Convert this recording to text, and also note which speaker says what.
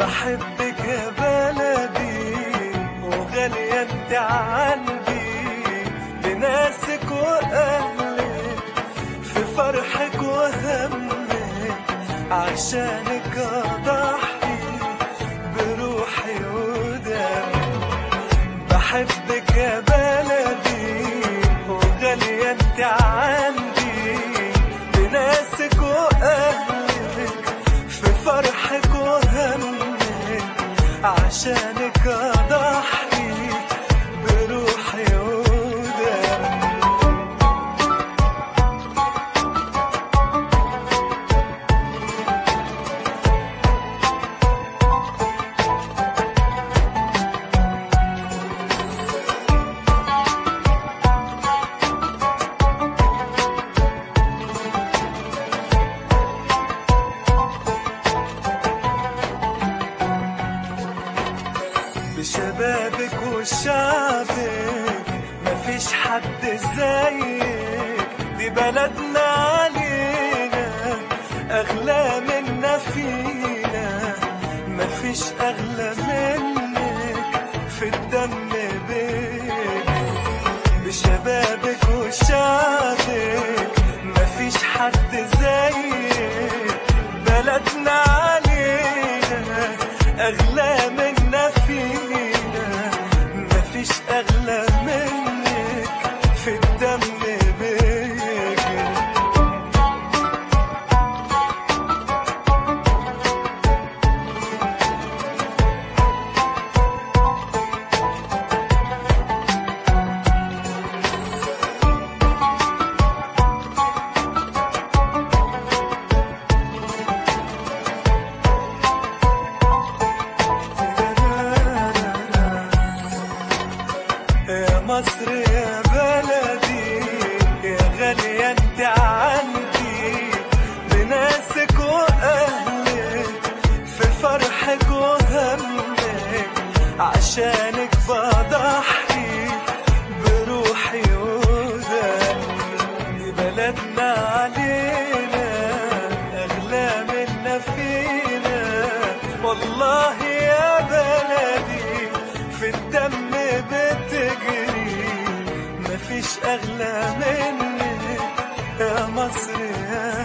Speaker 1: بحبك يا بلدي وغالية انت عندي لناسك واهلك في فرحك وهمك عشانك اضحي بروحي ودمي بحبك يا بلدي وغالية انت عندي لناسك واهلك في فرحك وهمك عشانك اضحي بروحي ودمي بشبابك وشعبك مفيش حد زيك دي بلدنا علينا أغلى منا فينا مفيش أغلى منك في الدم بيك بشبابك وشعبك مفيش حد زيك بلدنا علينا أغلى منا فينا مفيش أغلى منك في الدم بيك يا مصر يا بلدي يا غالية انت عندي بناسك واهلك في فرحك وهمك عشانك بضحي بروحي ودمي بلدنا علينا اغلى منا فينا والله يا بلدي في الدم بتجري مفيش اغلى منك يا مصر يا